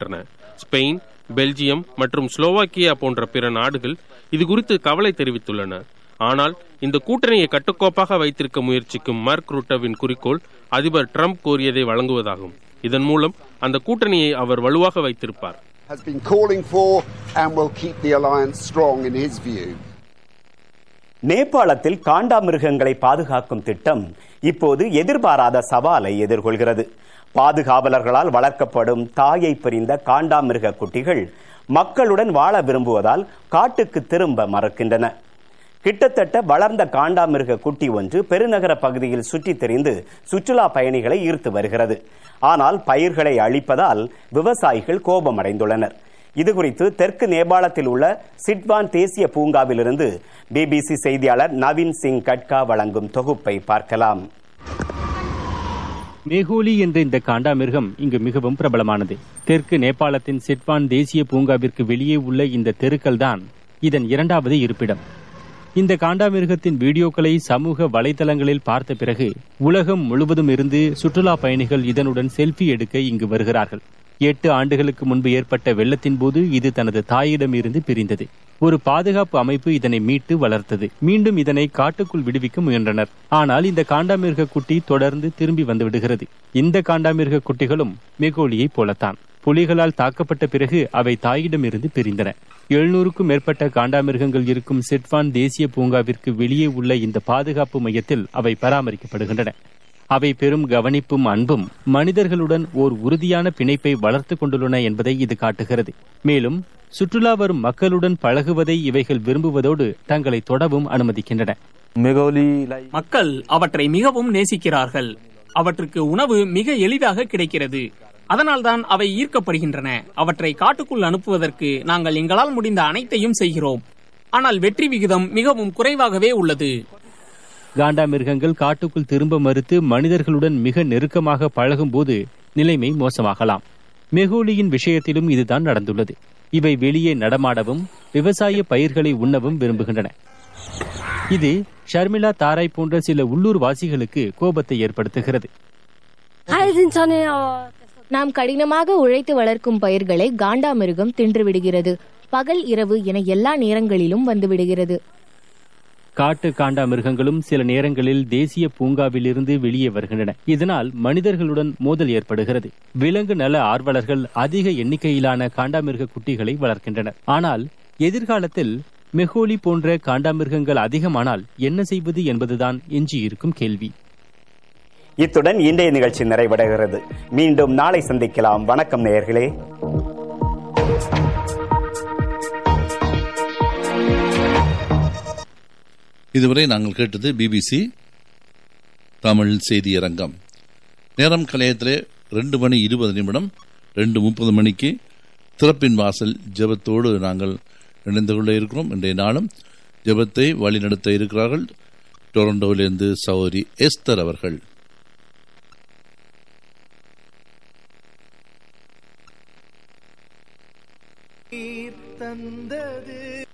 வருகின்றன Spain Belgium மற்றும் Slovakia போன்ற பிற நாடுகள் இது குறித்து கவலை தெரிவித்துள்ளன ஆனால் இந்த கூட்டணியை கட்டுக்கோப்பாக வைத்திருக்க முயற்சிக்கும் மார்க் ரூட்டவின் குறிக்கோள் அதிபர் ட்ரம்ப் கோரியதை வழங்குவதாகும் இதன் மூலம் அந்த கூட்டணியை அவர் வலுவாக வைத்திருப்பார் has been calling for and will keep the alliance strong in his view. நேபாளத்தில் காண்டாமிருகங்களை பாதுகாக்கும் திட்டம் இப்போது எதிர்பாராத சவாலை எதிர்கொள்கிறது பாதுகாவலர்களால் வளர்க்கப்படும் தாயை பிரிந்த காண்டாமிருக குட்டிகள் மக்களுடன் வாழ விரும்புவதால் காட்டுக்கு திரும்ப மறக்கின்றன கிட்டத்தட்ட வளர்ந்த காண்டாமிருக குட்டி ஒன்று பெருநகர பகுதியில் சுற்றித் திரிந்து சுற்றுலா பயணிகளை ஈர்த்து வருகிறது ஆனால் பயிர்களை அழிப்பதால் விவசாயிகள் கோபமடைந்துள்ளனர் இதுகுறித்து தெற்கு நேபாளத்தில் உள்ள சிட்வான் தேசிய பூங்காவிலிருந்து பிபிசி செய்தியாளர் நவீன் சிங் கட்கா வழங்கும் தொகுப்பை பார்க்கலாம் மேகோலி என்ற இந்த காண்டாமிருகம் இங்கு மிகவும் பிரபலமானது தெற்கு நேபாளத்தின் சிட்வான் தேசிய பூங்காவிற்கு வெளியே உள்ள இந்த தெருக்கள் தான் இதன் இரண்டாவது இருப்பிடம் இந்த காண்டாமிருகத்தின் வீடியோக்களை சமூக வலைதளங்களில் பார்த்த பிறகு உலகம் முழுவதும் இருந்து சுற்றுலா பயணிகள் இதனுடன் செல்ஃபி எடுக்க இங்கு வருகிறார்கள் எட்டு ஆண்டுகளுக்கு முன்பு ஏற்பட்ட வெள்ளத்தின் போது இது தனது தாயிடம் இருந்து பிரிந்தது ஒரு பாதுகாப்பு அமைப்பு இதனை மீட்டு வளர்த்தது மீண்டும் இதனை காட்டுக்குள் விடுவிக்க முயன்றனர் ஆனால் இந்த காண்டாமிருக குட்டி தொடர்ந்து திரும்பி வந்து விடுகிறது இந்த காண்டாமிருக குட்டிகளும் மெகோலியைப் போலத்தான் புலிகளால் தாக்கப்பட்ட பிறகு அவை தாயிடமிருந்து பிரிந்தன எழுநூறுக்கும் மேற்பட்ட காண்டாமிருகங்கள் இருக்கும் சிட்வான் தேசிய பூங்காவிற்கு வெளியே உள்ள இந்த பாதுகாப்பு மையத்தில் அவை பராமரிக்கப்படுகின்றன அவை பெரும் கவனிப்பும் அன்பும் மனிதர்களுடன் ஓர் உறுதியான பிணைப்பை வளர்த்துக் கொண்டுள்ளன என்பதை இது காட்டுகிறது மேலும் சுற்றுலா வரும் மக்களுடன் பழகுவதை இவைகள் விரும்புவதோடு தங்களை தொடவும் அனுமதிக்கின்றன மக்கள் அவற்றை மிகவும் நேசிக்கிறார்கள் அவற்றுக்கு உணவு மிக எளிதாக கிடைக்கிறது அதனால்தான் அவை ஈர்க்கப்படுகின்றன அவற்றை காட்டுக்குள் அனுப்புவதற்கு நாங்கள் எங்களால் முடிந்த அனைத்தையும் செய்கிறோம் ஆனால் வெற்றி விகிதம் மிகவும் குறைவாகவே உள்ளது காண்டாமிருகங்கள் காட்டுக்குள் திரும்ப மறுத்து மனிதர்களுடன் மிக நெருக்கமாக பழகும்போது நிலைமை மோசமாகலாம் மெகோலியின் விஷயத்திலும் இதுதான் நடந்துள்ளது இவை வெளியே நடமாடவும் விவசாய பயிர்களை உண்ணவும் விரும்புகின்றன இது ஷர்மிளா தாராய் போன்ற சில உள்ளூர் வாசிகளுக்கு கோபத்தை ஏற்படுத்துகிறது நாம் கடினமாக உழைத்து வளர்க்கும் பயிர்களை காண்டாமிருகம் தின்றுவிடுகிறது பகல் இரவு என எல்லா நேரங்களிலும் வந்துவிடுகிறது காட்டு காண்டா மிருகங்களும் சில நேரங்களில் தேசிய பூங்காவிலிருந்து வெளியே வருகின்றன இதனால் மனிதர்களுடன் மோதல் ஏற்படுகிறது விலங்கு நல ஆர்வலர்கள் அதிக எண்ணிக்கையிலான காண்டாமிருக குட்டிகளை வளர்க்கின்றனர் ஆனால் எதிர்காலத்தில் மெஹோலி போன்ற காண்டாமிருகங்கள் அதிகமானால் என்ன செய்வது என்பதுதான் எஞ்சியிருக்கும் கேள்வி இத்துடன் இன்றைய நிகழ்ச்சி நிறைவடைகிறது மீண்டும் நாளை சந்திக்கலாம் வணக்கம் நேயர்களே இதுவரை நாங்கள் கேட்டது பிபிசி தமிழ் செய்தியரங்கம் நேரம் கலையத்திலே ரெண்டு மணி இருபது நிமிடம் ரெண்டு முப்பது மணிக்கு திறப்பின் வாசல் ஜெபத்தோடு நாங்கள் இணைந்து கொள்ள இருக்கிறோம் இன்றைய நாளும் ஜெபத்தை வழிநடத்த இருக்கிறார்கள் டொரண்டோவிலிருந்து சௌரி எஸ்தர் அவர்கள் தந்தது